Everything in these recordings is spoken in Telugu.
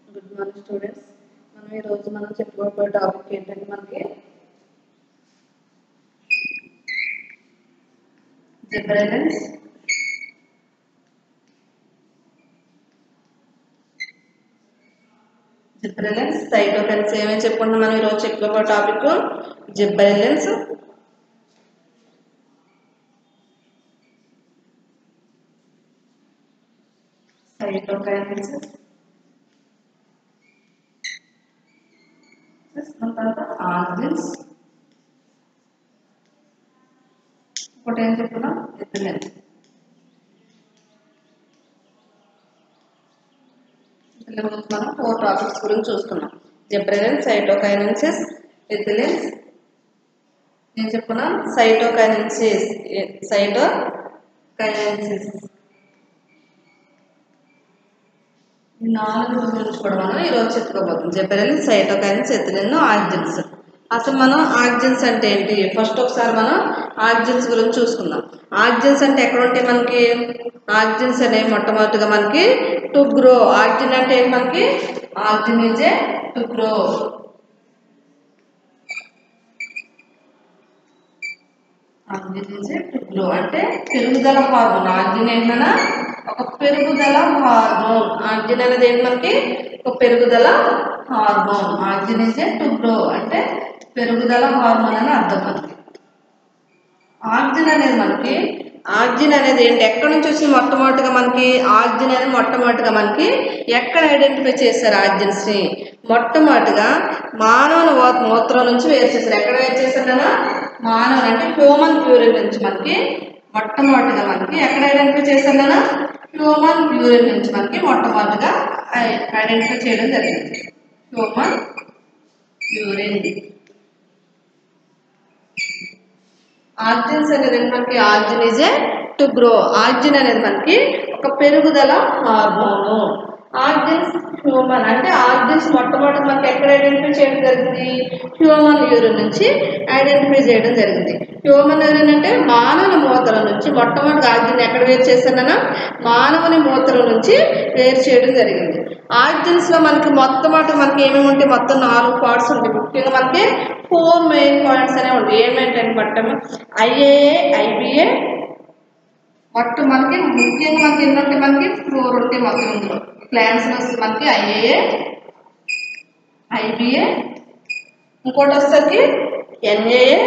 గుడ్ మార్నింగ్ స్టూడెంట్స్ మనం ఈరోజు మనం చెప్పుకోబోయే టాపిక్ ఏంటంటే మనకి జిబ్రెలెన్స్ జిబ్రెలెన్స్ సైటోకైన్స్ ఏమేమి చెప్పుకుంటాం మనం ఈరోజు చెప్పుకోబోయే టాపిక్ జిబ్రెలెన్స్ సైటోకైన్స్ తర్వాత ఆర్జిన్స్ ఇంకోటి ఏం చెప్పుకున్నాం ఎథిలిన్ ఎథిలిన్ గురించి మనం ఫోర్ టాపిక్స్ గురించి చూస్తున్నాం జెబ్రెలిన్ సైటోకైనెన్సిస్ ఎథిలిన్ నేను చెప్పుకున్నాం సైటోకైనెన్సిస్ సైటోకైనెన్సిస్ ఈ నాలుగు గురించి కూడా మనం ఈరోజు చెప్పుకోబోతున్నాం జెబెరలిన్ సైటోకైన్స్ ఎథిలిన్ ఆక్జిన్స్ అసలు మనం ఆక్జిన్స్ అంటే ఏంటి ఫస్ట్ ఒకసారి మనం ఆక్జిన్స్ గురించి చూసుకుందాం ఆక్జిన్స్ అంటే ఎక్కడ ఉంటాయి మనకి ఆక్జిన్స్ అనేవి మొట్టమొదటిగా మనకి టు గ్రో ఆక్జిన్ అంటే ఏంటి మనకి auxin is a to grow auxin is a to grow అంటే పెరుగుదల హార్మోన్ ఆక్జిన్ ఏంటన్నా ఒక పెరుగుదల హార్మోన్ ఆక్సిజన్ అనేది ఏంటి మనకి ఒక పెరుగుదల hormone oxygen is to grow అంటే పెరుగుదల హార్మోన్ అని అర్థం మనకి ఆక్సిజన్ అనేది మనకి ఆక్సిజన్ అనేది ఏంటి ఎక్కడి నుంచి వచ్చింది మొట్టమొదటిగా మనకి ఆక్సిజన్ అనేది మొట్టమొదటిగా మనకి ఎక్కడ ఐడెంటిఫై చేశారు ఆక్సిజన్స్ ని మొట్టమొదటిగా మానవుని మూ- మూత్రం నుంచి వేరు చేశారు ఎక్కడ వేరు చేశారు కదా మానవుని అంటే హ్యూమన్ ప్యూరిన్ నుంచి మనకి మొట్టమొదటిగా మనకి ఎక్కడ ఐడెంటిఫై చేశారు కదా హ్యూమన్ ప్యూరిన్ నుంచి మనకి మొట్టమొదటిగా ఐ- ఐడెంటిఫై చేయడం జరిగింది హ్యూమన్ ప్యూరిన్ ఆర్జిన్స్ అనేది ఏంటి మనకి auxin is a to grow auxin అనేది మనకి ఒక పెరుగుదల హార్మోను ఆర్జిన్స్ హ్యూమన్ అంటే ఆర్జిన్స్ మొట్టమొదటి మనకి ఎక్కడ ఐడెంటిఫై చేయడం జరిగింది హ్యూమన్ యూరిన్ నుంచి ఐడెంటిఫై చేయడం జరిగింది హ్యూమన్ యూరిన్ అంటే మానవుని మూత్రం నుంచి మొట్టమొదటి ఆర్జిన్ ఎక్కడ వేరు చేశానన్నా మానవుని మూత్రం నుంచి వేరు చేయడం జరిగింది ఆర్జిన్స్ లో మనకి మొట్టమొదటి మనకి ఏమేమి ఉంటాయి మొత్తం నాలుగు పార్ట్స్ ఉంటాయి ముఖ్యంగా మనకి ఫోర్ మెయిన్ పాయింట్స్ అనేవి ఉంటాయి ఏమేంటంటే మొత్తం ఐఏఏ ఐబిఏ మొత్తం మనకి ముఖ్యంగా మనకి ఎన్ని ఉంటాయి మనకి ఫోర్ ఉంటాయి మొత్తం ఇందులో ప్లాన్స్ వస్తే మనకి ఐఏఏ ఐబిఏ ఇంకోటి వచ్చేసరికి NAA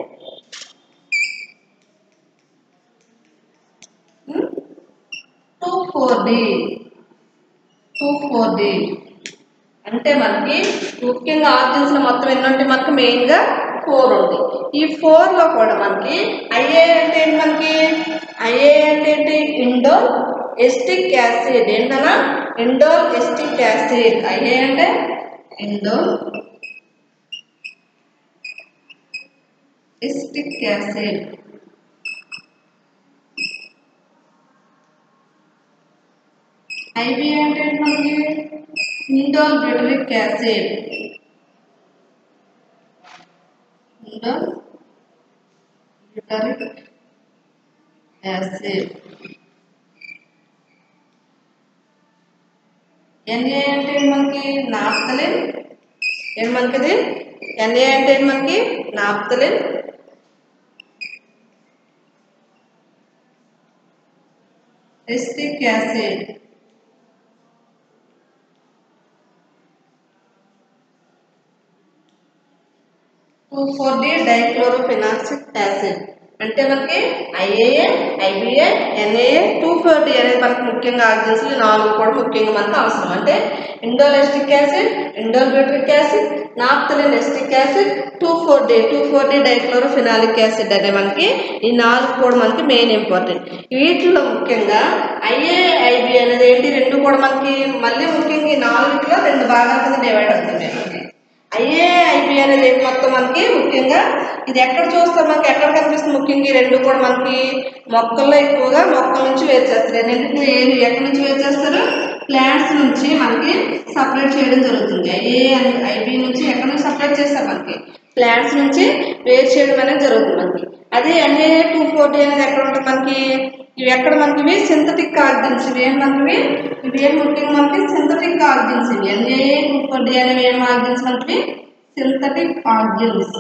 two four D two four D అంటే మనకి ముఖ్యంగా ఆర్జిన్స్ లో మొత్తం ఎన్ని ఉంటాయి మనకి మెయిన్ గా ఫోర్ ఉంది ఈ ఫోర్ లో కూడా మనకి ఐఏ అంటే ఏంటి మనకి ఐఏ అంటే ఏంటి ఇండోల్ ఎస్టిక్ యాసిడ్ ఏంటన్నా ఇండోల్ ఎస్టిక్ యాసిడ్ ఐఏ అంటే ఇండోల్ ఎస్టిక్ యాసిడ్ ఐబి అంటే ఏంటి మనకి indole butyric acid indole butyric acid NA అంటే ఏంటి మనకి నాప్తలిన్ ఏంటి మనకి ఇది ఎన్ఏ అంటే ఏంటి మనకి naphthalene acetic acid two four D dichlorophenoxy acid అంటే మనకి IAA IBA NAA two four D అనేది మనకి ముఖ్యంగా ఆక్సిజన్స్ ఈ నాలుగు కూడా ముఖ్యంగా మనకు అవసరం అంటే indole acetic acid indole butyric acid naphthalene acetic acid two four D two four D dichlorophenolic acid అనే మనకి ఈ నాలుగు కూడా మనకి మెయిన్ ఇంపార్టెంట్ వీటిలో ముఖ్యంగా ఐఏ ఐబి అనేది ఏంటి రెండు కూడా మనకి మళ్ళీ ముఖ్యంగా ఈ నాలుగిట్లో రెండు భాగాల కింద డివైడ్ అవుతుంది మనకి ఐఏ ఐబి అనేది ఏంటి మొత్తం మనకి ముఖ్యంగా ఇది ఎక్కడ చూస్తాం మనకి ఎక్కడ కనిపిస్తుంది ముఖ్యంగా ఈ రెండు కూడా మనకి మొక్కల్లో ఎక్కువగా మొక్కల నుంచి వేరు చేస్తారు రెండింటిని ఏది ఎక్కడి నుంచి వేరు చేస్తారు ప్లాంట్స్ నుంచి మనకి సపరేట్ చేయడం జరుగుతుంది ఐఏ ఐబి నుంచి ఎక్కడి నుంచి సపరేట్ చేస్తారు మనకి ప్లాంట్స్ నుంచి వేరు చేయడం అనేది జరుగుతుంది మనకి అదే ఎన్ఏ టూ ఫోర్టీ అనేది ఎక్కడ ఉంటుంది మనకి ఇవి ఎక్కడ మనకి ఇవి సింథటిక్ ఆర్జిన్స్ ఇవి ఏం మనకి ఇవి ఏం ముఖ్యంగా మనకి సింథటిక్ ఆర్జిన్స్ హార్మోన్స్ ఇవి ఎన్ఏఏ టూ ఫోర్ డి అనేవి ఏం ఆర్గన్స్ మనకి సింథటిక్ ఆర్గన్స్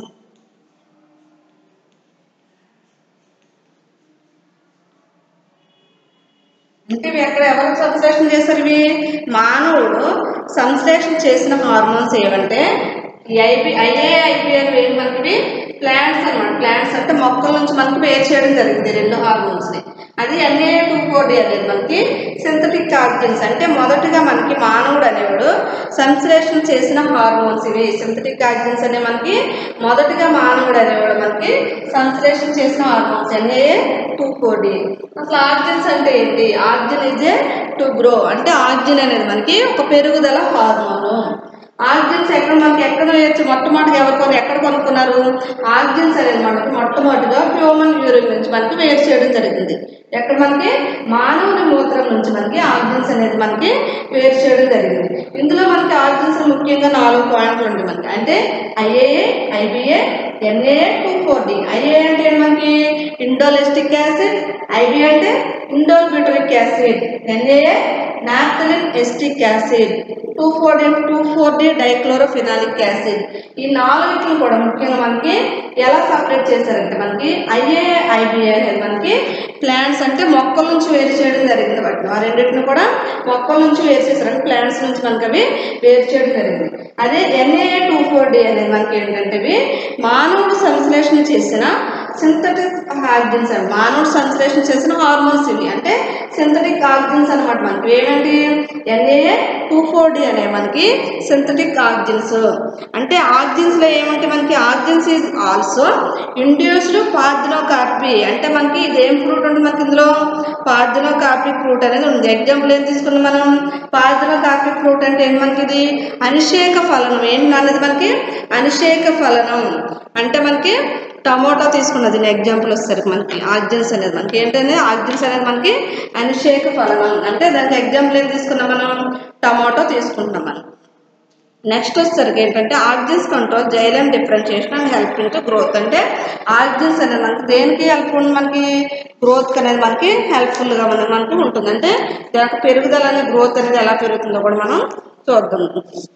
అంటే ఇవి ఎక్కడ ఎవరు సంశ్లేషణ చేస్తారు ఇవి మానవుడు సంశ్లేషణ చేసిన హార్మోన్స్ ఏవంటే ఈ ఐపి ఐఏ ఐపీఎల్ ఏం మనకి ప్లాంట్స్ అన్నమాట ప్లాంట్స్ అంటే మొక్కల నుంచి మనకి వేరు చేయడం జరిగింది ఈ రెండు హార్మోన్స్ని అది ఎన్ఏ టూ ఫోర్ డి అనేది మనకి సింథటిక్ ఆర్గన్స్ అంటే మొదటగా మనకి మానవుడు అనేవాడు సంశ్లేషణ చేసిన హార్మోన్స్ ఇవి సింథటిక్ ఆర్గన్స్ అనే మనకి మొదటగా మానవుడు అనేవాడు మనకి సంశ్లేషణ చేసిన hormones NA two four D అసలు ఆర్జిన్స్ అంటే ఏంటి auxin is a to grow అంటే ఆర్జిన్ అనేది మనకి ఒక పెరుగుదల హార్మోను ఆర్జిన్స్ ఎక్కడ మనకి ఎక్కడ వేయచ్చు మొట్టమొదటిగా ఎవరు కొని ఎక్కడ కొనుక్కున్నారు ఆర్జిన్స్ అనేది మనకి మొట్టమొదటిగా హ్యూమన్ యూరిన్ నుంచి మనకి వేరు చేయడం జరిగింది ఎక్కడ మనకి మానవుని మూత్రం నుంచి మనకి ఆర్జిన్స్ అనేది మనకి వేరు చేయడం జరిగింది ఇందులో మనకి ఆర్జిన్స్ ముఖ్యంగా నాలుగు పాయింట్లు ఉంటాయి మనకి అంటే IAA IBA NAA two four D IA అంటే ఏంటి మనకి ఇండోలెస్టిక్ యాసిడ్ ఐబి అంటే indole butyric acid NAA naphthalene acetic acid two four D two four D dichlorophenolic acid ఈ నాలుగిటిని కూడా ముఖ్యంగా మనకి ఎలా సపరేట్ చేశారంటే మనకి ఐఏ ఐబిఏ అనేది మనకి ప్లాంట్స్ అంటే మొక్కల నుంచి వేరు చేయడం జరిగింది వాటిని ఆ రెండింటిని కూడా మొక్కల నుంచి వేరు చేశారు ప్లాంట్స్ నుంచి మనకి అవి వేరు చేయడం జరిగింది అదే ఎన్ఏఏ టూ ఫోర్ డి అనేది మనకి ఏంటంటే ఇవి మానవుడు సంశ్లేషణ చేసిన సింథటిక్ ఆర్గన్స్ అని మానవుడు సంశ్లేషణ చేసిన హార్మోన్స్ ఇవి అంటే సింథటిక్ ఆర్గన్స్ అనమాట మనకి ఏమేంటి ఎన్ఏఏ టూ ఫోర్ డి అనే మనకి సింథటిక్ ఆర్జిన్స్ అంటే ఆర్జిన్స్ లో ఏమంటే మనకి auxins is also induced parthenocarpy అంటే మనకి ఇదేం ఫ్రూట్ ఉంటుంది మనకి ఇందులో పార్థినో కార్పీ ఫ్రూట్ అనేది ఉంది ఎగ్జాంపుల్ ఏం తీసుకున్నాం మనం పార్థినో కార్పీ ఫ్రూట్ అంటే ఏంటి మనకి ఇది అనిషేక ఫలనం ఏంటి అన్నది మనకి అనిషేక ఫలనం అంటే మనకి టమోటా తీసుకున్నది నేను ఎగ్జాంపుల్ వచ్చేసరికి మనకి ఆర్జిన్స్ అనేది మనకి ఏంటంటే ఆర్జిన్స్ అనేది మనకి అనిషేక ఫలనం అంటే దానికి ఎగ్జాంపుల్ ఏం తీసుకున్నాం మనం టమోటో తీసుకుంటున్నాం మనం నెక్స్ట్ వచ్చేసరికి ఏంటంటే auxins control xylem differentiation and helping to growth అంటే ఆర్జిన్స్ అనేది మనకి దేనికి హెల్ప్ ఉంది మనకి గ్రోత్ అనేది మనకి హెల్ప్ఫుల్గా మనకి మనకి ఉంటుంది అంటే దానికి పెరుగుదల అనేది గ్రోత్ అనేది ఎలా పెరుగుతుందో కూడా మనం చూద్దాం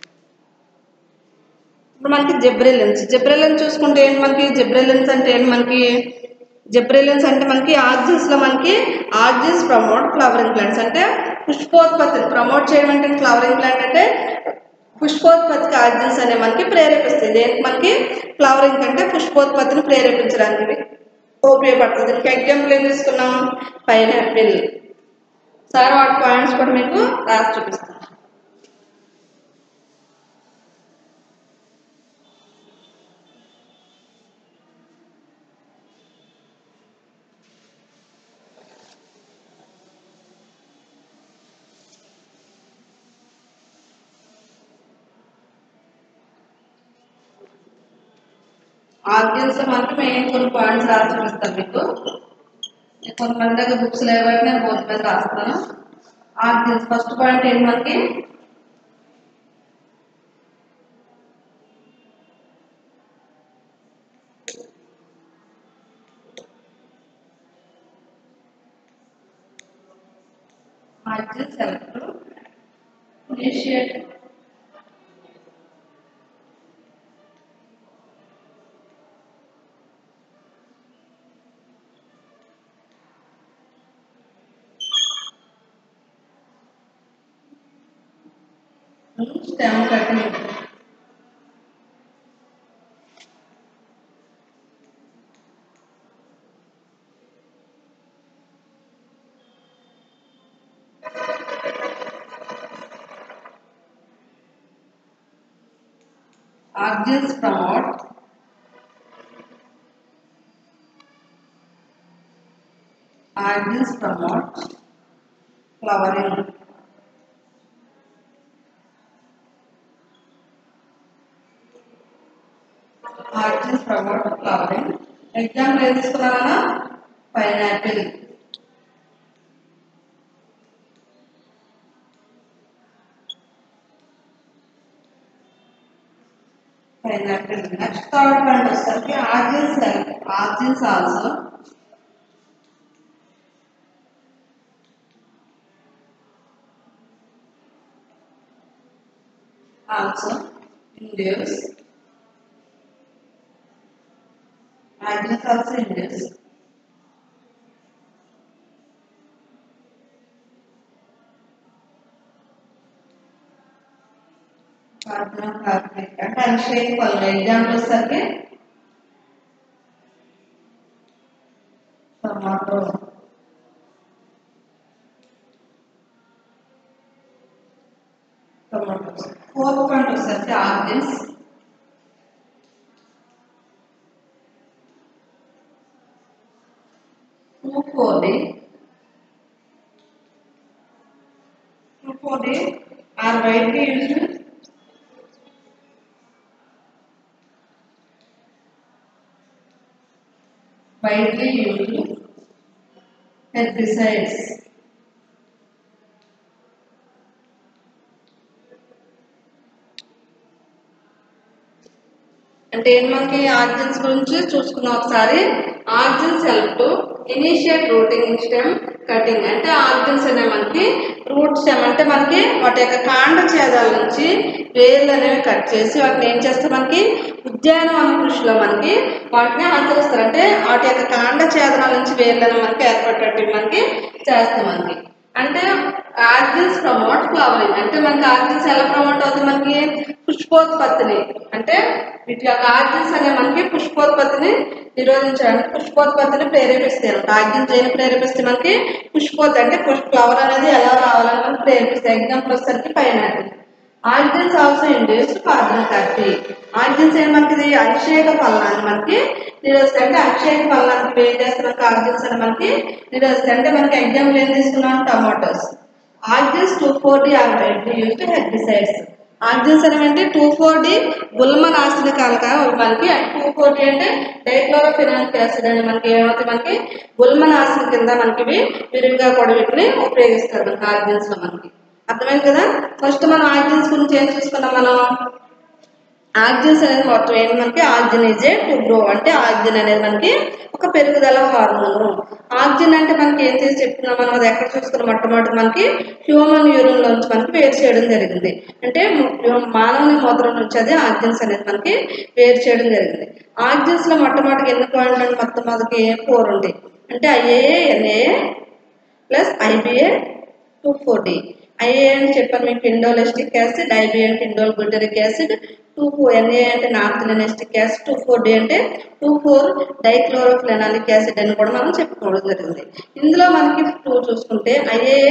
ఇప్పుడు మనకి జెబ్రెలిన్స్ జెబ్రెలిన్స్ చూసుకుంటే ఏంటి మనకి జెబ్రెలిన్స్ అంటే ఏంటి మనకి జెబ్రెలిన్స్ అంటే మనకి ఆర్జిన్స్ లో మనకి ఆర్జిన్స్ ప్రమోట్ ఫ్లవరింగ్ ప్లాంట్స్ అంటే పుష్పోత్పత్తిని ప్రమోట్ చేయడం అంటే ఫ్లవరింగ్ ప్లాంట్ అంటే పుష్పోత్పత్తికి ఆర్జిన్స్ అనే మనకి ప్రేరేపిస్తుంది దేనికి మనకి ఫ్లవరింగ్ అంటే పుష్పోత్పత్తిని ప్రేరేపించడానికి ఇవి ఉపయోగపడుతుంది దీనికి ఎగ్జాంపుల్ ఏం తీసుకున్నాం పైనాపిల్ సార్ వాటి పాయింట్స్ కూడా మీకు రాసి చూపిస్తాను ఆర్జిన్స్ మనకి మెయిన్ కొన్ని పాయింట్స్ రాసి చూపిస్తాను మీకు నేను కొంతమంది దగ్గర బుక్స్ లేవట్టి నేను బోర్డు మీద రాస్తాను ఆర్జిన్స్ ఫస్ట్ పాయింట్ ఏంటి మనకి auxins electro initiate stem cutting Argents promote Argents promote flowering. Argents promote flowering. Example ఏం తీసుకున్నామన్నా pineapple pineapple next third point వచ్చేసరికి auxins auxins also also induce auxins also induce carbon carbonate అంటే అన్షేక్ పళ్ళు ఎగ్జాంపుల్ వచ్చేసరికి టమాటో టమాటోస్ ఫోర్త్ పాయింట్ వచ్చేసరికి auxins two four D two four D are widely used widely used herbicides. అంటే ఏంటి మనకి ఆర్జిన్స్ గురించి చూసుకున్నాం ఒకసారి auxins help to initiate rooting stem cutting అంటే ఆర్జిన్స్ అనే మనకి రూట్ స్టెమ్ అంటే మనకి వాటి యొక్క కాండ ఛేదాల నుంచి వేర్లు అనేవి కట్ చేసి వాటిని ఏం చేస్తే మనకి ఉద్యానవన కృషిలో మనకి వాటిని ఆచరిస్తారు అంటే వాటి యొక్క కాండ ఛేదనాల నుంచి వేర్లు అనేవి మనకి ఏర్పడేటట్టు మనకి చేస్తాం మనకి అంటే ఆర్జిన్స్ ప్రమోట్ ఫ్లవరింగ్ అంటే మనకి ఆర్జిన్స్ ఎలా ప్రమోట్ అవుతుంది మనకి పుష్పోత్పత్తిని అంటే వీటి యొక్క ఆర్జిన్స్ అనే మనకి పుష్పోత్పత్తిని నిరోధించడానికి పుష్పోత్పత్తిని ప్రేరేపిస్తాయి ఆర్జిన్స్ ఏమి ప్రేరేపిస్తే మనకి పుష్పోత్ అంటే పుష్ప ఫ్లవర్ అనేది ఎలా రావాలని మనకి ప్రేరేపిస్తాయి ఎగ్జాంపుల్ వచ్చేసరికి pineapple auxins also induce carbon thirty auxins ఏం మనకి ఇది అభిషేక ఫలాన్ని మనకి నిరోధిస్తాయి అంటే అభిషేక ఫలానికి ఏం చేస్తున్న ఆర్జిన్స్ అని మనకి నిరోధిస్తాయి అంటే మనకి ఎగ్జాంపుల్ ఏం తీసుకున్నాం tomatoes auxins two four D are widely used herbicides auxins అనేవి టూ ఫోర్ డి గుల్మ నాశనకాలుగా మనకి టూ ఫోర్ డి అంటే డైక్లోరోఫినాలిక్ యాసిడ్ అని మనకి ఏమవుతుంది మనకి గుల్మ నాశనం కింద మనకి ఇవి విరివిగా కూడా వీటిని ఉపయోగిస్తారు మనకి ఆర్జిన్స్ లో మనకి అర్థమైంది కదా ఫస్ట్ మనం ఆర్జిన్స్ గురించి ఏం చూసుకున్నాం మనం ఆక్సిజన్స్ అనేది మొత్తం ఏంటి మనకి ఆక్సిజనైజే టు గ్రో అంటే ఆక్సిజన్ అనేది మనకి ఒక పెరుగుదల హార్మోన్ ఆక్సిజన్ అంటే మనకి ఏం చేసి చెప్తున్నాం మనం అది ఎక్కడ చూసుకున్నాం మొట్టమొదటి మనకి హ్యూమన్ యూరిన్ లోంచి మనకి వేరు చేయడం జరిగింది అంటే ము- మానవుని మూత్రం నుంచి అది ఆక్సిజన్స్ అనేది మనకి వేరు చేయడం జరిగింది ఆక్సిజన్స్ లో మొట్టమొదటి ఎన్ని పాయింట్లు అంటే మొత్తం మనకి ఫోర్ ఉంటాయి అంటే IAA NAA plus IBA two forty IA అని చెప్పాను మీకు పిండోలెస్టిక్ యాసిడ్ ఐబిఏ అంటే indole glutaric acid two four NA అంటే naphthaleneacetic acid two four D అంటే టూ ఫోర్ డైక్లోరోఫ్లెనాలిక్ యాసిడ్ అని కూడా మనం చెప్పుకోవడం జరిగింది ఇందులో మనకి టూ చూసుకుంటే ఐఏఏ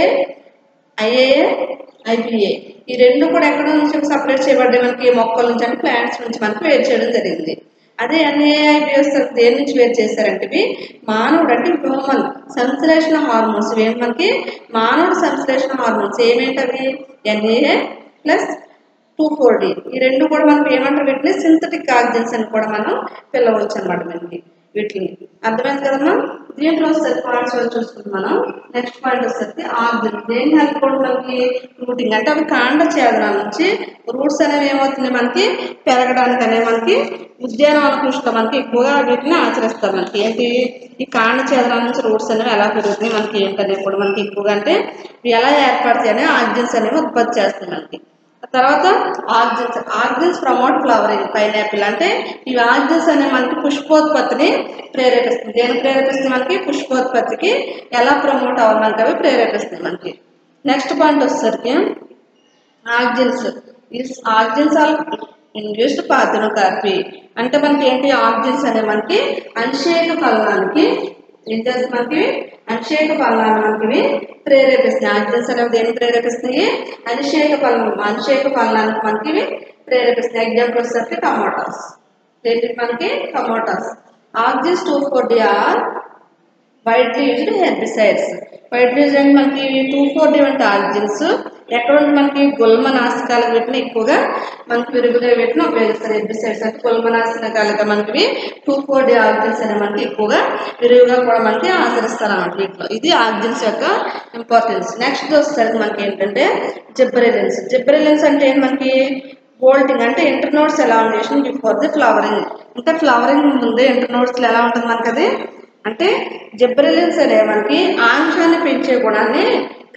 ఐఏఏ ఐబిఏ ఈ రెండు కూడా ఎక్కడ నుంచి సపరేట్ చేయబడ్డాయి మనకి మొక్కల నుంచి అంటే ప్లాంట్స్ నుంచి మనకి వేరు చేయడం జరిగింది అదే ఎన్ఏఐబి వస్తారు దేని నుంచి వేరు చేశారంటే ఇవి మానవుడు అంటే హ్యూమన్ సంశ్లేషణ హార్మోన్స్ ఇవి ఏంటి మనకి మానవుడు సంశ్లేషణ హార్మోన్స్ ఏమేంటవి NAA plus two four D ఈ రెండు కూడా మనం ఏమంటారు వీటిని సింథటిక్ ఆక్సిజన్స్ అని కూడా మనం పిలవచ్చు అనమాట మనకి వీటిని అర్థమైంది కదమ్మా దీంట్లో వచ్చేసరికి పాయింట్స్ వచ్చి చూసుకుంటాం మనం నెక్స్ట్ పాయింట్ వచ్చేసరికి ఆక్సిజన్ దేన్ని హెల్ప్ కూడా మనకి రూటింగ్ అంటే అవి కాండ ఛేదనాల నుంచి రూట్స్ అనేవి ఏమవుతుంది మనకి పెరగడానికి అనేవి మనకి ఉద్యానవన కృషిలో మనకి ఎక్కువగా వీటిని ఆచరిస్తారు మనకి ఏంటి ఈ కాండ ఛేదనాల నుంచి రూట్స్ అనేవి ఎలా పెరుగుతాయి మనకి ఏంటనేవి కూడా మనకి ఎక్కువగా అంటే ఇవి ఎలా ఏర్పడతాయి అనే ఆక్సిజన్స్ అనేవి ఉత్పత్తి చేస్తాయి మనకి తర్వాత auxins auxins promote flowering pineapple అంటే ఈ ఆక్సిజన్స్ అనే మనకి పుష్పోత్పత్తిని ప్రేరేపిస్తుంది దేని ప్రేరేపిస్తుంది మనకి పుష్పోత్పత్తికి ఎలా ప్రమోట్ అవ్వాలి మనకి అవి ప్రేరేపిస్తుంది మనకి నెక్స్ట్ పాయింట్ వచ్చేసరికి auxins is auxins are induced parthenocarpy అంటే మనకి ఏంటి ఆక్సిజన్స్ అనే మనకి అన్షేక ఫలనానికి ఏం చేస్తుంది మనకి అన్షేక ఫలనాన్ని మనకి ప్రేరేపిస్తాయి ఆక్సిజన్స్ అనేవి దేన్ని ప్రేరేపిస్తాయి అన్షేక ఫలం అన్షేక ఫలనానికి మనకి ఇవి ప్రేరేపిస్తాయి ఎగ్జాంపుల్ వచ్చేసరికి టమాటాస్ ఏంటి మనకి tomatoes auxins two forty are widely used herbicides widely use అంటే మనకి టూ ఫోర్టీ వంటి ఆర్జిన్స్ ఎక్కడ ఉంది మనకి గుల్మ నాశకాలు వీటిని ఎక్కువగా మనకి విరుగుగా వీటిని ఉపయోగిస్తారు హెర్బిసైడ్స్ అంటే గుల్మ నాశకాలుగా మనకి టూ ఫోర్టీ ఆర్జిన్స్ అనే మనకి ఎక్కువగా విరుగుగా కూడా మనకి ఆచరిస్తారు అన్నమాట వీటిలో ఇది ఆర్జిన్స్ యొక్క ఇంపార్టెన్స్ నెక్స్ట్ వచ్చేసరికి మనకి ఏంటంటే జిబ్రెలిన్స్ జిబ్రెలిన్స్ అంటే ఏంటి మనకి బోల్టింగ్ అంటే internodes elongation before the flowering ఇంకా ఫ్లవరింగ్ ముందే ఇంటర్నోట్స్ ఎలా ఉంటుంది మనకి అది అంటే జిబ్రెలిన్స్ అనే మనకి ఆంశాన్ని పెంచే గుణాన్ని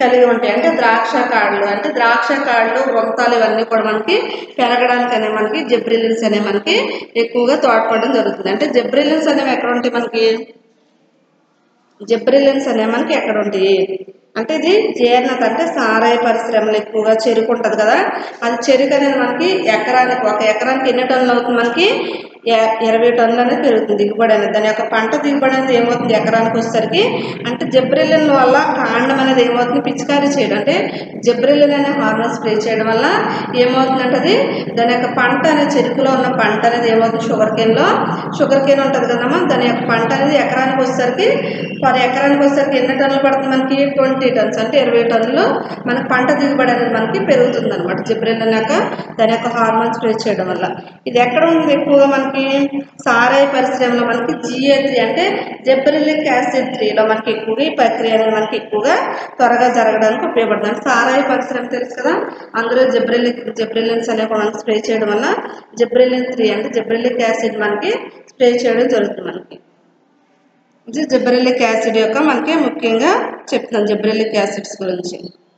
కలిగి ఉంటాయి అంటే ద్రాక్ష కాడలు అంటే ద్రాక్ష కాడలు వృంతాలు ఇవన్నీ కూడా మనకి పెరగడానికి అనే మనకి జెబ్రిలిన్స్ అనే మనకి ఎక్కువగా తోడ్పడడం జరుగుతుంది అంటే జెబ్రిలిన్స్ అనేవి ఎక్కడ ఉంటాయి మనకి జెబ్రిలిన్స్ అనే మనకి ఎక్కడ ఉంటాయి అంటే ఇది జీర్ణత అంటే సారాయి పరిశ్రమలు ఎక్కువగా చెరుకు ఉంటుంది కదా అది చెరుకు అనేది మనకి ఎకరానికి ఒక ఎకరానికి ఎన్ని టన్నులు అవుతుంది మనకి ఇ- ఇరవై టన్నులు అనేది పెరుగుతుంది దిగుబడి అనేది దాని యొక్క పంట దిగుబడి అనేది ఏమవుతుంది ఎకరానికి వచ్చేసరికి అంటే జబ్రిలిన్ వల్ల కాండం అనేది ఏమవుతుంది పిచికారీ చేయడం అంటే జబ్రిలిన్ అనే హార్మోన్ స్ప్రే చేయడం వల్ల ఏమవుతుందంటే అది దాని యొక్క పంట అనేది చెరుకులో ఉన్న పంట అనేది ఏమవుతుంది షుగర్ కేన్లో షుగర్ కేన్ ఉంటుంది కదమ్మా దాని యొక్క పంట అనేది ఎకరానికి వచ్చేసరికి పర్ ఎకరానికి వచ్చేసరికి ఎన్ని టన్నులు పడుతుంది మనకి ట్వంటీ టన్స్ అంటే ఇరవై టన్నులు మనకి పంట దిగుబడి అనేది మనకి పెరుగుతుంది అనమాట జిబ్రెల్ యొక్క దాని యొక్క హార్మోన్ స్ప్రే చేయడం వల్ల ఇది ఎక్కడ ఉంది ఎక్కువగా మనకి సారాయి పరిశ్రమలో మనకి జిఏ త్రీ అంటే జెబ్రిలిక్ యాసిడ్ త్రీలో మనకి ఎక్కువగా ఈ ప్రక్రియ అనేది మనకి ఎక్కువగా త్వరగా జరగడానికి ఉపయోగపడుతుంది అంటే సారాయి పరిశ్రమ తెలుసు కదా అందులో జెబ్రిలిక్ జెబ్రిలిన్స్ అనేవి కూడా మనకి స్ప్రే చేయడం వల్ల జెబ్రిలిన్ త్రీ అంటే జెబ్రిలిక్ యాసిడ్ మనకి స్ప్రే చేయడం జరుగుతుంది మనకి ఇది జెబ్రెలిక్ యాసిడ్ యొక్క మనకి ముఖ్యంగా చెప్తున్నాను జెబ్రెలిక్ యాసిడ్స్ గురించి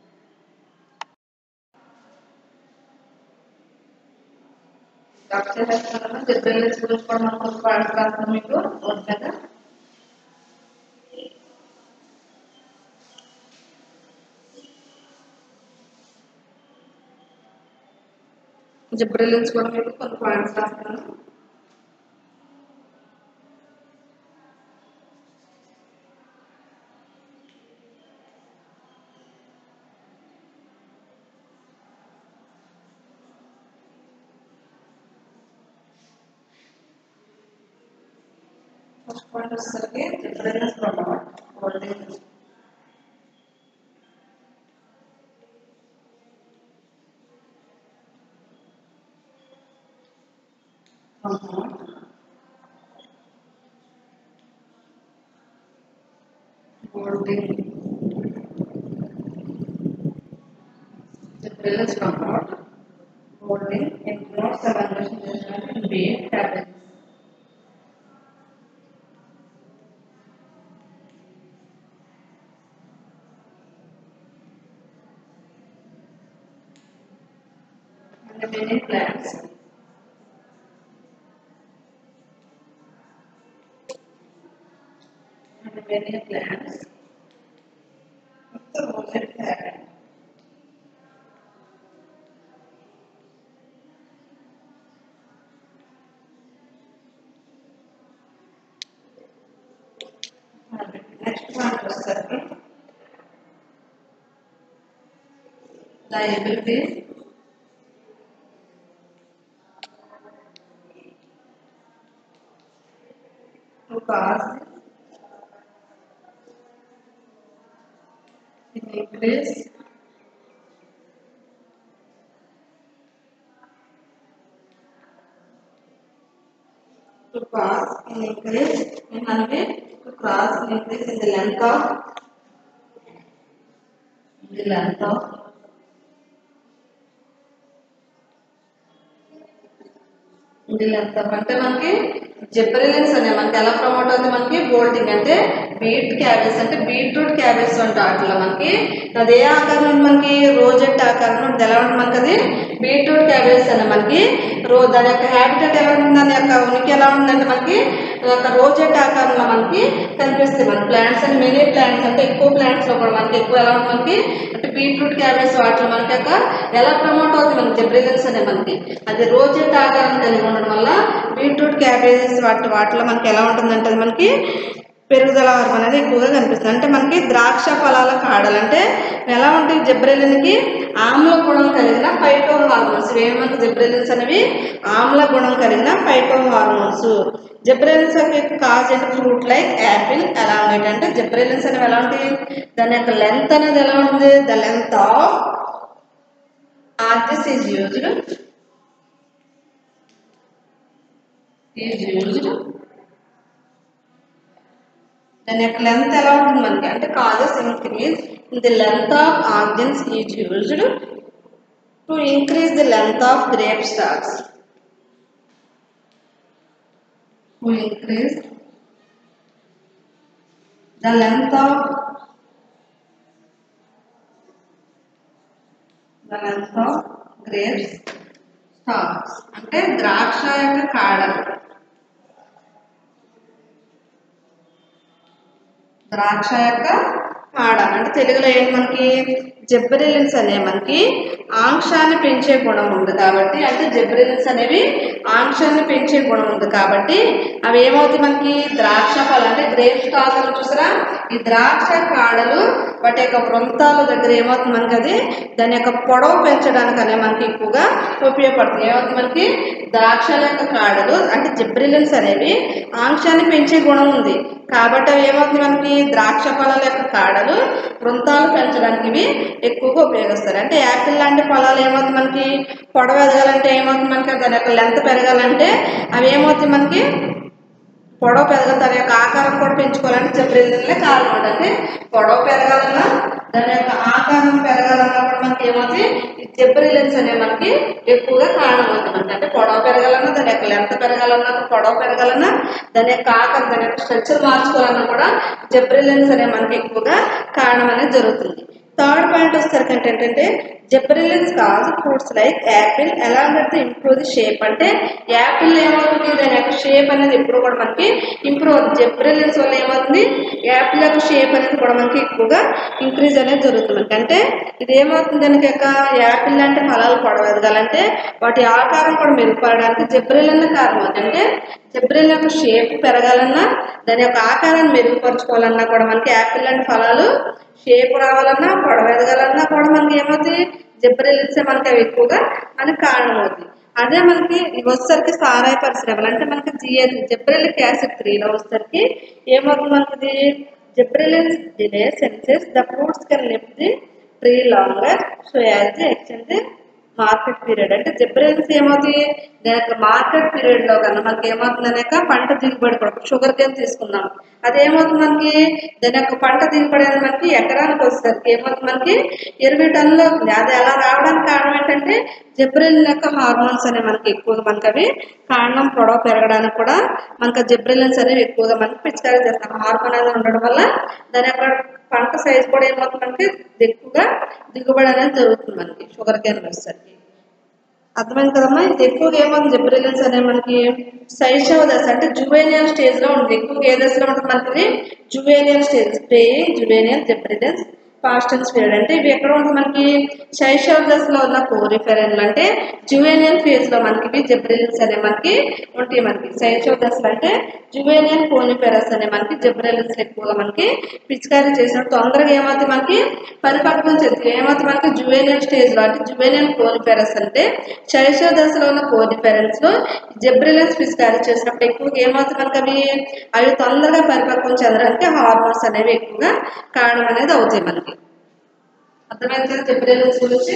జెబ్రెలిక్స్ గురించి కూడా మనం కొంచెం పాయింట్స్ రాస్తాం మీకు ఓకేనా జెబ్రెలిన్స్ కూడా మీకు కొన్ని పాయింట్స్ రాస్తాను ఫస్ట్ పాయింట్ వచ్చేసరికి డిఫరెన్స్ ప్రభావం వోల్టేజ్ వోల్టేజ్ డిఫరెన్స్ ప్రభావం వోల్టేజ్ ఇగ్నోర్స్ ఎవాల్యుయేషన్ చేసినట్టు base tablets and many plants. And many plants. What's the moment happened? Next one was circle. The ability to cause in increase to cause in increase in మనకి to cross in increase in the length of in the length of ఇది లెంత్ అంటే మనకి జెబ్రెలిన్స్ అనే మనకి ఎలా ప్రమోట్ అవుతుంది మనకి బోల్టింగ్ అంటే బీట్ క్యాబేజ్ అంటే బీట్రూట్ క్యాబేజ్ అంటే వాటిలో మనకి అది ఏ ఆకారం ఉంది మనకి రోజెట్ ఆకారం ఉంటుంది ఎలా ఉంటుంది మనకి అది బీట్రూట్ క్యాబేజ్ అనే మనకి రో దాని యొక్క హ్యాబిటెట్ ఎలా ఉంటుంది దాని యొక్క ఉనికి ఎలా ఉందంటే మనకి ఒక రోజెట్ ఆకారంలో మనకి కనిపిస్తుంది మన ప్లాంట్స్ అని మెనీ ప్లాంట్స్ అంటే ఎక్కువ ప్లాంట్స్ లో కూడా మనకి ఎక్కువ ఎలా ఉంటుంది మనకి అంటే బీట్రూట్ క్యాబేజ్ వాటిలో మనకి యొక్క ఎలా ప్రమోట్ అవుతుంది మనకి జెబ్రిలిన్స్ అనే మనకి అది రోజెట్ ఆకారం కలిగి ఉండడం వల్ల బీట్రూట్ క్యాబేజెస్ వాటి వాటిలో మనకి ఎలా ఉంటుందంటే అది మనకి పెరుగుదల హార్మోన్ అనేది ఎక్కువగా కనిపిస్తుంది అంటే మనకి ద్రాక్ష ఫలాల కాడలు అంటే ఎలా ఉంటాయి జబ్రెలిన్కి ఆమ్ల గుణం కలిగిన ఫైటో హార్మోన్స్ ఇవేమి మనకి జబ్రెలిన్స్ అనేవి ఆమ్ల గుణం కలిగిన ఫైటో హార్మోన్స్ జబ్రెలిన్స్ యొక్క cause and fruit like apple ఎలా ఉన్నాయి అంటే జబ్రెలిన్స్ అనేవి ఎలా ఉంటాయి దాని యొక్క లెంత్ అనేది ఎలా ఉంటుంది ద లెంత్ ఆఫ్ ఆర్టిస్ ఈజ్ యూజ్డ్ ఈజ్ యూజ్డ్ దాని యొక్క లెంత్ ఎలా ఉంటుంది మనకి అంటే causes increase the length of organs is used to increase the length of grape stalks to increase the length of the length of grapes stalks అంటే ద్రాక్ష యొక్క కాడలు ద్రాక్ష యొక్క కాడ అంటే తెలుగులో ఏంటి మనకి జెబ్రిలిన్స్ అనే మనకి ఆంక్షాన్ని పెంచే గుణం ఉంది కాబట్టి అంటే జెబ్రిలిన్స్ అనేవి ఆంక్షాన్ని పెంచే గుణం ఉంది కాబట్టి అవి ఏమవుతాయి మనకి ద్రాక్ష ఫలం అంటే గ్రేప్ స్టాక్ అని చూసారా ఈ ద్రాక్ష కాడలు వాటి యొక్క వృంతాల దగ్గర ఏమవుతుంది మనకి అది దాని యొక్క పొడవు పెంచడానికి అనే మనకి ఎక్కువగా ఉపయోగపడుతుంది ఏమవుతుంది మనకి ద్రాక్షల యొక్క కాడలు అంటే జిబ్రిలిన్స్ అనేవి ఆంక్షాన్ని పెంచే గుణం ఉంది కాబట్టి అవి ఏమవుతుంది మనకి ద్రాక్ష ఫలాల యొక్క కాడలు వృంతాలు పెంచడానికి ఇవి ఎక్కువగా ఉపయోగిస్తారు అంటే యాపిల్ లాంటి ఫలాలు ఏమవుతుంది మనకి పొడవు ఎదగాలంటే ఏమవుతుంది మనకి దాని యొక్క లెంత్ పెరగాలంటే అవి ఏమవుతుంది మనకి పొడవు పెరగాలి దాని యొక్క ఆకారం కూడా పెంచుకోవాలంటే జబ్రిలిన్లే కారణం అంటే పొడవు పెరగాలన్నా దాని యొక్క ఆకారం పెరగాలన్నా కూడా మనకి ఏమవుతుంది ఈ జబ్రిలిన్స్ అనేవి మనకి ఎక్కువగా కారణం అవుతుంది మనకి అంటే పొడవు పెరగాలన్నా దాని యొక్క లెంత్ పెరగాలన్నా పొడవు పెరగాలన్నా దాని యొక్క ఆకారం దాని యొక్క స్ట్రక్చర్ మార్చుకోవాలన్నా కూడా జబ్రిలిన్స్ అనేవి మనకి ఎక్కువగా కారణం అనేది జరుగుతుంది థర్డ్ పాయింట్ వచ్చేసరికి ఏంటంటే gibberellins cause fruits like apple along with improve the shape అంటే యాపిల్ ఏమవుతుంది దాని యొక్క షేప్ అనేది ఎప్పుడు కూడా మనకి ఇంప్రూవ్ అవుతుంది జెబ్రిలిన్స్ వల్ల ఏమవుతుంది యాపిల్ యొక్క షేప్ అనేది కూడా మనకి ఎక్కువగా ఇంక్రీజ్ అనేది జరుగుతుంది మనకి అంటే ఇది ఏమవుతుంది దానికి యొక్క యాపిల్ లాంటి ఫలాలు పొడవు ఎదగాలంటే వాటి ఆకారం కూడా మెరుగుపడడానికి జెబ్రిలిన్ కారణం అవుతుంది అంటే జెబ్రిల్ యొక్క షేప్ పెరగాలన్నా దాని యొక్క ఆకారాన్ని మెరుగుపరచుకోవాలన్నా కూడా మనకి యాపిల్ లాంటి ఫలాలు షేప్ రావాలన్నా పొడవు ఎదగాలన్నా కూడా మనకి ఏమవుతుంది జిబ్రిలిన్స్ మనకి అవి ఎక్కువగా మనకి కారణం అవుతుంది అదే మనకి ఇవి వచ్చేసరికి సారాయి పరిశ్రమలు అంటే మనకి జిఏ జిబ్రిలిక్ యాసిడ్ త్రీలో వచ్చేసరికి ఏమవుతుంది మనకి gibberellins delay senescence the fruits can lift the tree longer so as the extend market period అంటే జిబ్రిలిన్స్ ఏమవుతాయి దాని యొక్క మార్కెట్ పీరియడ్ లో కన్నా మనకి ఏమవుతుంది అనేక పంట దిగుబడి కూడా షుగర్ కేన్ తీసుకుందాం అదేమవుతుంది మనకి దాని యొక్క పంట దిగుబడి అనేది మనకి ఎకరానికి వచ్చేసరికి ఏమవుతుంది మనకి ఇరవై టన్నులు అవుతుంది అది అలా రావడానికి కారణం ఏంటంటే జిబ్రిలిన్ యొక్క హార్మోన్స్ అనేవి మనకి ఎక్కువగా మనకి అవి కారణం పొడవ పెరగడానికి కూడా మనకి జిబ్రిలిన్స్ అనేవి ఎక్కువగా మనకి పిచికారీ చేస్తాం హార్మోన్ అనేది ఉండడం వల్ల దాని యొక్క పంట సైజ్ కూడా ఏమవుతుంది మనకి ఎక్కువగా దిగుబడి అనేది జరుగుతుంది మనకి షుగర్ కేన్ వచ్చేసరికి అర్థమైంది కదమ్మా ఇది ఎక్కువగా ఏమవుతుంది జిబ్రిలిన్స్ అనే మనకి శైశవ దశ అంటే జువేనియల్ స్టేజ్ లో ఉంటుంది ఎక్కువగా ఏ దశలో ఉంటుంది మనకి juvenile stage spraying juvenile gibberellins పాస్టన్స్ పీరియడ్ అంటే ఇవి ఎక్కడ ఉంటుంది మనకి శైశవ దశలో ఉన్న కోరిఫెరన్లు అంటే జువేనియల్ ఫేజ్ లో మనకి ఇవి జిబ్రిలిన్స్ అనే మనకి ఉంటాయి మనకి శైశవ దశలు అంటే జువేనియల్ కోనిఫెరస్ అనే మనకి జిబ్రిలిన్స్ ఎక్కువగా మనకి పిచికారీ చేసినప్పుడు తొందరగా ఏమవుతుంది మనకి పరిపక్వం చెందుతుంది ఏమవుతుంది మనకి జువేనియల్ స్టేజ్ లో అంటే జువేనియల్ కోనిఫెరస్ అంటే శైశవ దశలో ఉన్న కోనిఫెరన్స్ లో జిబ్రిలిన్స్ పిచికారీ చేసినప్పుడు ఎక్కువగా ఏమవుతుంది మనకి అవి అవి తొందరగా పరిపక్వం చెందడానికి హార్మోన్స్ అనేవి ఎక్కువగా కారణం అనేది అవుతాయి మనకి అర్థమైంది కదా జిబ్రిలిన్స్ గురించి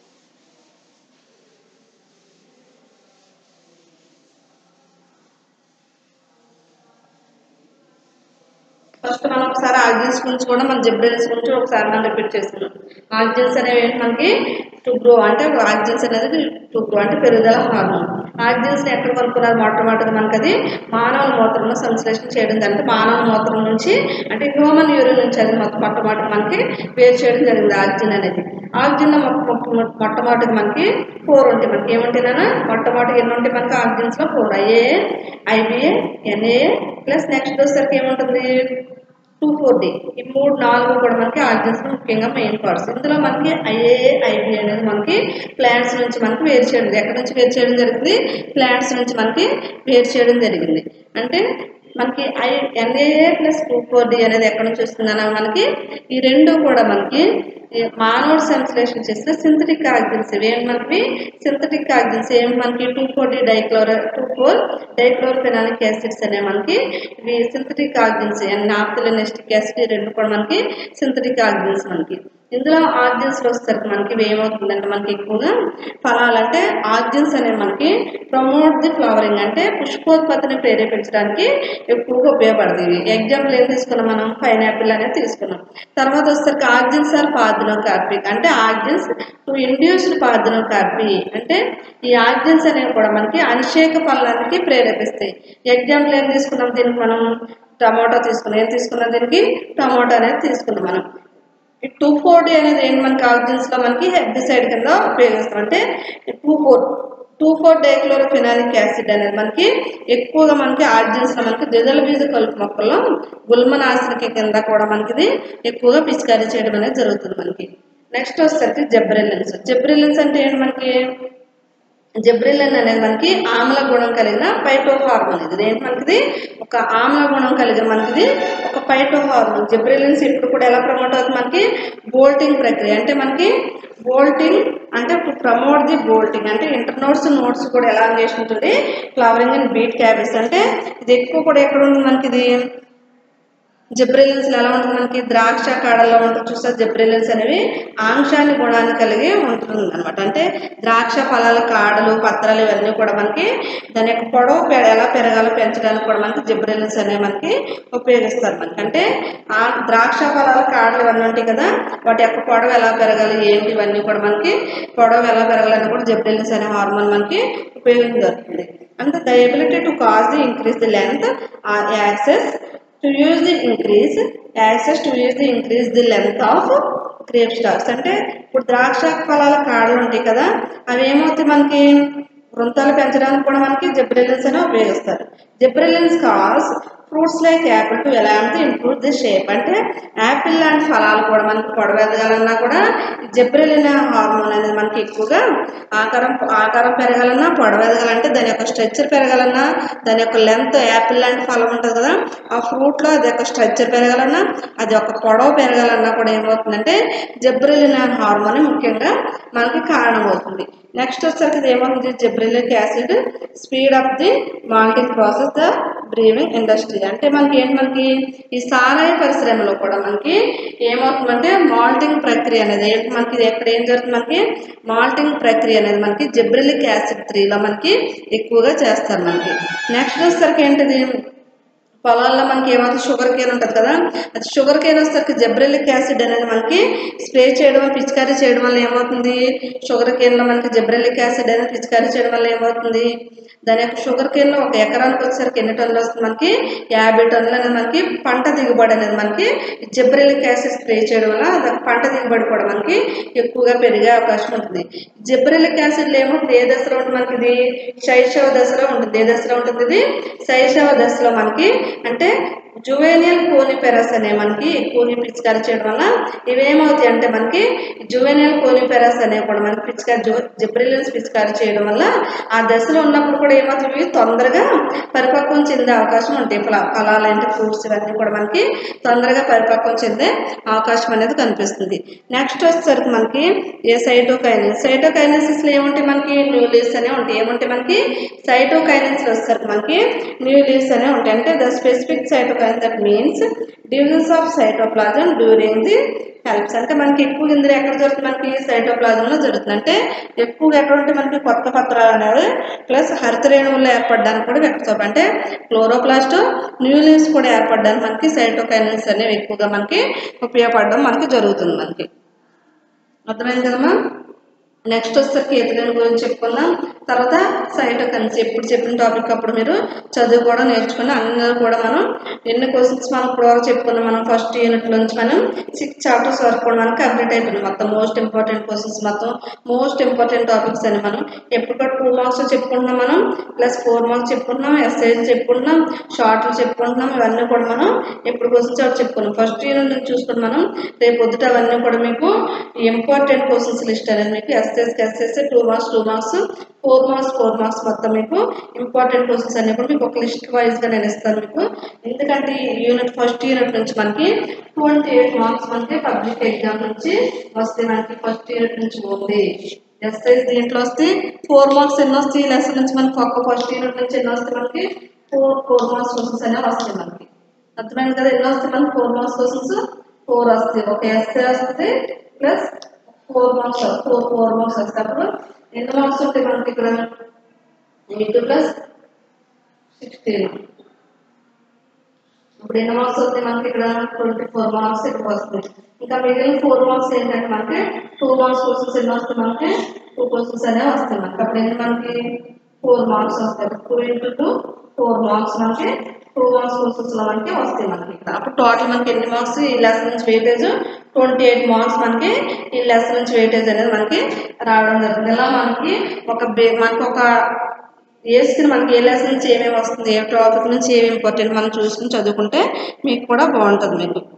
ఫస్ట్ మనం ఒకసారి ఆర్జిన్స్ గురించి కూడా మన జిబ్రిల్స్ గురించి ఒకసారి మనం రిపీట్ చేస్తున్నాం ఆర్జిన్స్ అనేవి ఏంటి మనకి టు గ్రో అంటే ఆర్జిన్స్ అనేది టు గ్రో అంటే పెరుగుదల హార్మోన్ ఆర్జిన్స్ ఎక్కడ కనుక్కున్నారు మొట్టమొదటిగా మనకి అది మానవ మూత్రంలో సంశ్లేషణ చేయడం అంటే మానవ మూత్రం నుంచి అంటే హ్యూమన్ యూరిన్ నుంచి అది మొత్తం మొట్టమొదటి మనకి వేరు చేయడం జరిగింది ఆర్జిన్ అనేది ఆర్జిన్ మొట్టమొదటిగా మనకి ఫోర్ ఉంటాయి మనకి ఏముంటాయినా మొట్టమొదటి ఎన్ని ఉంటాయి మనకి ఆర్జిన్స్ లో four IAA IBA NAA plus next వచ్చేసరికి ఏముంటుంది టూ ఫోర్ డి ఈ మూడు నాలుగు కూడా మనకి ఆర్జిన్స్ ముఖ్యంగా మెయిన్ పార్ట్స్ ఇందులో మనకి ఐఏఏ ఐబి అనేది మనకి ప్లాంట్స్ నుంచి మనకి వేరు చేయడం ఎక్కడి నుంచి వేరు చేయడం జరిగింది ప్లాంట్స్ నుంచి మనకి వేరు చేయడం జరిగింది అంటే మనకి I NAA plus two four D అనేది ఎక్కడి నుంచి వస్తుందన్న మనకి ఈ రెండు కూడా మనకి ఈ మానవుడు సంశ్లేషణ చేసిన సింథటిక్ ఆక్సిన్స్ ఇవి ఏంటి మనకి సింథటిక్ ఆక్సిన్స్ ఏమి మనకి two four D dichloro two four dichlorophenolic acids అనే మనకి ఇవి synthetic auxins and naphthaleneacetic acid ఈ రెండు కూడా మనకి సింథటిక్ ఆక్సిన్స్ మనకి ఇందులో ఆర్జిన్స్ వచ్చేసరికి మనకి ఇవి ఏమవుతుందంటే మనకి ఎక్కువగా ఫలాలు అంటే ఆర్జిన్స్ అనేవి మనకి ప్రమోట్ ది ఫ్లవరింగ్ అంటే పుష్పోత్పత్తిని ప్రేరేపించడానికి ఎక్కువగా ఉపయోగపడుతుంది ఎగ్జాంపుల్ ఏం తీసుకున్నాం మనం పైనాపిల్ అనేది తీసుకున్నాం తర్వాత వచ్చేసరికి ఆర్జిన్స్ ఆర్ పార్థనోకార్పిక్ అంటే ఆర్జిన్స్ టు ఇండ్యూస్డ్ పార్థనోకార్పి అంటే ఈ ఆర్జిన్స్ అనేవి కూడా మనకి అనిషేక ఫలానికి ప్రేరేపిస్తాయి ఎగ్జాంపుల్ ఏం తీసుకున్నాం దీనికి మనం టమాటో తీసుకున్నాం ఏం తీసుకున్నాం దీనికి టమాటో అనేది తీసుకున్నాం మనం ఈ టూ ఫోర్ డి అనేది ఏంటి మనకి ఆక్సిజన్స్ లో మనకి హెర్బిసైడ్ కింద ఉపయోగిస్తాం అంటే two four two four dichlorophenolic acid అనేది మనకి ఎక్కువగా మనకి ఆర్జిన్స్ లో మనకి ద్విదళ బీజ కలుపు మొక్కల్లో గుల్మనాశనకి కింద కూడా మనకి ఇది ఎక్కువగా పిచికారీ చేయడం అనేది జరుగుతుంది మనకి నెక్స్ట్ వచ్చేసరికి జబ్రెలిన్స్ జబ్రెలిన్స్ అంటే ఏంటి మనకి జబ్రిలిన్ అనేది మనకి ఆమ్ల గుణం కలిగిన పైటో హార్మోన్ ఇది ఏంటి మనకిది ఒక ఆమ్ల గుణం కలిగిన మనకిది ఒక పైటో హార్మోన్ జబ్రిలిన్స్ ఇప్పుడు కూడా ఎలా ప్రమోట్ అవుతుంది మనకి బోల్టింగ్ ప్రక్రియ అంటే మనకి బోల్టింగ్ అంటే ప్రమోట్ ది బోల్టింగ్ అంటే ఇంటర్నోట్స్ నోట్స్ కూడా ఎలా ఉంటుంది ఫ్లవరింగ్ అండ్ బీట్ క్యాబేజ్ అంటే ఇది ఎక్కువ కూడా ఎక్కడ ఉంది మనకి ఇది జబ్రిలిన్స్ ఎలా ఉంటుంది మనకి ద్రాక్ష కాడల్లో ఉంటుంది చూస్తే జబ్రిలిన్స్ అనేవి ఆంక్షాన్ని గుణాన్ని కలిగి ఉంటుంది అనమాట అంటే ద్రాక్ష ఫలాల కాడలు పత్రాలు ఇవన్నీ కూడా మనకి దాని యొక్క పొడవు పె- ఎలా పెరగాలో పెంచడానికి కూడా మనకి జబ్రిలిన్స్ అనేవి మనకి ఉపయోగిస్తారు మనకి అంటే ఆ ద్రాక్ష ఫలాల కాడలు ఇవన్నీ ఉంటాయి కదా వాటి యొక్క పొడవు ఎలా పెరగాలి ఏంటి ఇవన్నీ కూడా మనకి పొడవు ఎలా పెరగాలని కూడా జబ్రిలిన్స్ అనే హార్మోన్ మనకి ఉపయోగించబడుతుంది అంటే the ability to cause the increase the length are access to use the increase access to use the increase the length of grape stalks అంటే ఇప్పుడు ద్రాక్ష ఫలాల కాడలు ఉంటాయి కదా అవి ఏమవుతాయి మనకి వృంతాలు పెంచడానికి కూడా మనకి జెబ్రిలిన్స్ అని ఉపయోగిస్తారు gibberellins cause fruits like apple to ఎలాంటి ఇంప్రూవ్ ది షేప్ అంటే యాపిల్ లాంటి ఫలాలు కూడా మనకి పొడవెదగాలన్నా కూడా జెబ్రిలిన్ హార్మోన్ అనేది మనకి ఎక్కువగా ఆకారం ఆకారం పెరగాలన్నా పొడవెదగాలంటే దాని యొక్క స్ట్రక్చర్ పెరగాలన్నా దాని యొక్క లెంత్ యాపిల్ లాంటి ఫలం ఉంటుంది కదా ఆ ఫ్రూట్లో అది యొక్క స్ట్రక్చర్ పెరగాలన్నా అది ఒక పొడవు పెరగాలన్నా కూడా ఏమవుతుందంటే జబ్రిలిన్ హార్మోన్ ముఖ్యంగా మనకి కారణమవుతుంది నెక్స్ట్ వచ్చేసరికి ఇది ఏమవుతుంది gibberellic acid speed up the malting process the brewing industry అంటే మనకి ఏంటి మనకి ఈ సారాయి పరిశ్రమలో కూడా మనకి ఏమవుతుందంటే మాల్టింగ్ ప్రక్రియ అనేది ఏంటి మనకి ఇది ఎక్కడ ఏం జరుగుతుంది మనకి మాల్టింగ్ ప్రక్రియ అనేది మనకి జబ్రిలిక్ యాసిడ్ త్రీలో మనకి ఎక్కువగా చేస్తారు మనకి నెక్స్ట్ వచ్చేసరికి ఏంటిది పొలాల్లో మనకి ఏమవుతుంది షుగర్ కేన్ ఉంటుంది కదా అది షుగర్ కేన్ వచ్చేసరికి జబ్రెలిక్ యాసిడ్ అనేది మనకి స్ప్రే చేయడం వల్ల పిచికారీ చేయడం వల్ల ఏమవుతుంది షుగర్ కేన్లో మనకి జబ్రెలిక్ యాసిడ్ అనేది పిచికారీ చేయడం వల్ల ఏమవుతుంది దాని యొక్క షుగర్ కేన్లో ఒక ఎకరానికి వచ్చేసరికి ఎన్ని టన్నులు వస్తుంది మనకి యాభై టన్నులు అనేది మనకి పంట దిగుబడి అనేది మనకి జబ్రెలిక్ యాసిడ్ స్ప్రే చేయడం వల్ల అది పంట దిగుబడి కూడా మనకి ఎక్కువగా పెరిగే అవకాశం ఉంటుంది జబ్రెలిక్ యాసిడ్లో ఏమవుతుంది ఏ దశలో ఉంటుంది మనకి ఇది శైశవ దశలో ఉంటుంది ఏ దశలో ఉంటుంది ఇది శైశవ దశలో మనకి అంటే జువేనియల్ కోనిఫెరస్ అనే మనకి ఎక్కువగా పిచికారీ చేయడం వల్ల ఇవేమవుతాయి అంటే మనకి జువేనియల్ కోనిఫెరస్ అనే కూడా మనకి పిచికారీ జు జిబ్రిలిన్స్ పిచికారీ చేయడం వల్ల ఆ దశలో ఉన్నప్పుడు కూడా ఏమవుతుంది తొందరగా పరిపక్వం చెందే అవకాశం ఉంటాయి ఫల ఫలాలు అంటే ఫ్రూట్స్ ఇవన్నీ కూడా మనకి తొందరగా పరిపక్వం చెందే అవకాశం అనేది కనిపిస్తుంది నెక్స్ట్ వచ్చేసరికి మనకి ఏ సైటోకైనిస్ సైటోకైనసిస్లో ఏముంటాయి మనకి న్యూలీస్ అనే ఉంటాయి ఏముంటాయి మనకి సైటోకైనిన్స్ వచ్చేసరికి మనకి న్యూలీస్ అనే ఉంటాయి అంటే the specific cytokine that means divisions of cytoplasm during the helps అంటే మనకి ఎక్కువ ఇందులో ఎక్కడ జరుగుతుంది మనకి సైటోప్లాజంలో జరుగుతుంది అంటే ఎక్కువగా ఎక్కడ ఉంటే మనకి కొత్త పత్రాలు అనేవి ప్లస్ హరితరేణువుల్లో ఏర్పడడానికి కూడా వ్యక్తం అంటే క్లోరోప్లాస్ట్ న్యూలిన్స్ కూడా ఏర్పడడానికి మనకి సైటోకైనిన్స్ అనేవి ఎక్కువగా మనకి ఉపయోగపడడం మనకి జరుగుతుంది మనకి అర్థమైంది కదమ్మా నెక్స్ట్ వచ్చేసరికి ఎథిలిన్ గురించి చెప్పుకుందాం తర్వాత సైటోకన్స్ ఎప్పుడు చెప్పిన టాపిక్ అప్పుడు మీరు చదువు కూడా నేర్చుకుని అందరూ కూడా మనం ఎన్ని క్వశ్చన్స్ మనం ఇప్పుడు వరకు చెప్పుకున్నాం మనం ఫస్ట్ యూనిట్ నుంచి మనం సిక్స్ చాప్టర్స్ వరకు కూడా మనకి కంప్లీట్ అయిపోయింది మొత్తం మోస్ట్ ఇంపార్టెంట్ క్వశ్చన్స్ మొత్తం మోస్ట్ ఇంపార్టెంట్ టాపిక్స్ అని మనం ఎప్పుడు కూడా టూ మార్క్స్ చెప్పుకుంటున్నాం మనం ప్లస్ ఫోర్ మార్క్స్ చెప్పుకుంటున్నాం ఎస్ఐస్ చెప్పుకుంటున్నాం షార్ట్లు చెప్పుకుంటున్నాం ఇవన్నీ కూడా మనం ఎప్పుడు క్వశ్చన్స్ అవి చెప్పుకున్నాం ఫస్ట్ యూనిట్ నుంచి చూసుకుని మనం రేపు పొద్దుట అవన్నీ కూడా మీకు ఇంపార్టెంట్ క్వశ్చన్స్ లిస్ట్ అనేది మీకు ఎస్ఎస్కి SS two marks two marks four marks four marks మొత్తం మీకు ఇంపార్టెంట్ క్వశ్చన్స్ అన్ని కూడా మీకు ఒక లిస్ట్ వైజ్గా నేను ఇస్తాను మీకు ఎందుకంటే ఈ యూనిట్ ఫస్ట్ యూనిట్ నుంచి మనకి ట్వంటీ ఎయిట్ మార్క్స్ మనకి పబ్లిక్ ఎగ్జామ్ నుంచి వస్తే మనకి ఫస్ట్ యూనిట్ నుంచి ఉంది ఎస్ఐస్ దీంట్లో వస్తే ఫోర్ మార్క్స్ ఎన్ని వస్తాయి లెసన్ నుంచి మనకి ఒక్క ఫస్ట్ యూనిట్ నుంచి ఎన్ని వస్తాయి మనకి ఫోర్ ఫోర్ మార్క్స్ క్వశ్చన్స్ అనేవి వస్తాయి మనకి అర్థమైంది కదా ఎన్ని వస్తాయి మనకి ఫోర్ మార్క్స్ క్వశ్చన్స్ ఫోర్ వస్తాయి ఒక ఎస్ఐ వస్తుంది plus four marks four four marks వస్తాయి అప్పుడు ఎన్ని మార్క్స్ ఉంటాయి మనకి ఇక్కడ ఎయిట్ ప్లస్ సిక్స్టీన్ ఇప్పుడు ఎన్ని మార్క్స్ వస్తాయి మనకి ఇక్కడ ట్వంటీ ఫోర్ మార్క్స్ ఇక్కడ వస్తాయి ఇంకా మిగిలిన ఫోర్ మార్క్స్ ఏంటంటే మనకి టూ మార్క్స్ క్వశ్చన్స్ ఎన్ని వస్తాయి మనకి టూ క్వశ్చన్స్ అనేవి వస్తాయి మనకి అప్పుడు ఎన్ని మనకి ఫోర్ మార్క్స్ వస్తాయి two into two four marks మనకి టూ మార్క్స్ క్వశ్చన్స్ మనకి వస్తాయి మనకి ఇక్కడ అప్పుడు టోటల్ మనకి ఎన్ని మార్క్స్ ఈ లెసన్ నుంచి వెయిటేజ్ ట్వంటీ ఎయిట్ మార్క్స్ మనకి ఈ లెసన్ నుంచి వెయిటేజ్ అనేది మనకి రావడం జరుగుతుంది ఇలా మనకి ఒక బే మనకి ఒక వేసుకుని మనకి ఏ లెసన్ నుంచి ఏమేమి వస్తుంది ఏ టాపిక్ నుంచి ఏమి ఇంపార్టెంట్ మనం చూసుకుని చదువుకుంటే మీకు కూడా బాగుంటుంది మీకు